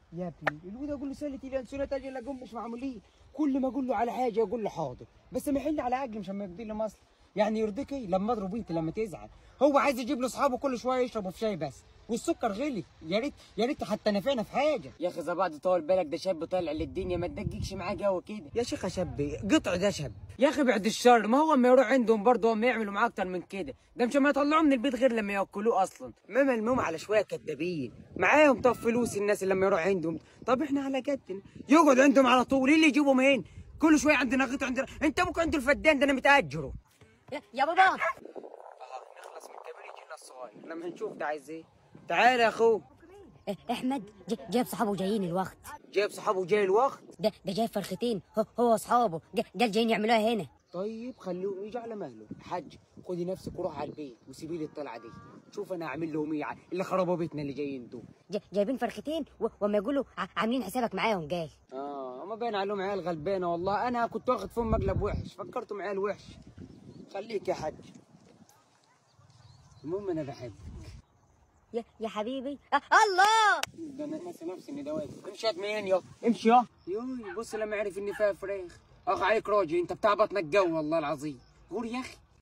يا ابني الواد اقول له سالت الى انسونه اجي الاقيهم مش معمولين كل ما اقول له على حاجه يقول له حاضر بس ما يحل على عقلي مش لما يقضي لي مصلحه يعني يرضيك ايه لما اضرب انت لما تزعل هو عايز يجيب له اصحابه كل شويه يشربوا في شاي بس والسكر غلي يا ريت يا ريت حتى نفعنا في حاجه يا اخي زبادي طول بالك ده شاب طالع للدنيا ما تدققش معاه جو كده يا شيخ يا شاب قطع ده شاب يا اخي بعد الشر ما هو اما يروح عندهم برضه هم يعملوا معاه اكتر من كده ده مش ما يطلعوه من البيت غير لما ياكلوه اصلا ما ملموم على شويه كدابين معاهم طب فلوس الناس اللي لما يروح عندهم طب احنا على قدنا يقعد عندهم على طول إيه اللي يجيبهم هين كل شويه عندنا قطع عندنا انت ابوك عنده الفدان ده انا متاجره يا- يا بابا نخلص من الكبير يجي لنا الصغير لما نشوف ده عايز ايه تعال يا اخوه إيه، احمد ج- جايب صحابه جايين الوقت جايب صحابه جاي الوقت ده ده جايب فرختين هو, هو واصحابه ج- قال جايين يعملوها هنا طيب خليهم يجوا على مهله حج خدي نفسك وروح على البيت وسيبي لي الطلعه دي شوف انا اعمل لهم ايه اللي خربوا بيتنا اللي جايين دول ج- جايبين فرختين و- وما يقولوا ع- عاملين حسابك معاهم قال اه ما باين عليهم عيال غلبانه والله انا كنت واخد فيهم مقلب وحش فكرتهم عيال وحش خليك يا حج المهم انا بحبك يا يا حبيبي آه الله ده انا ناسي نفسي اني ده واقف امشي يا منين يا امشي يا يوي بص لما عرف اني فيها فراخ اخ عليك راجل انت بتاع بطنك جو والله العظيم غور يا اخي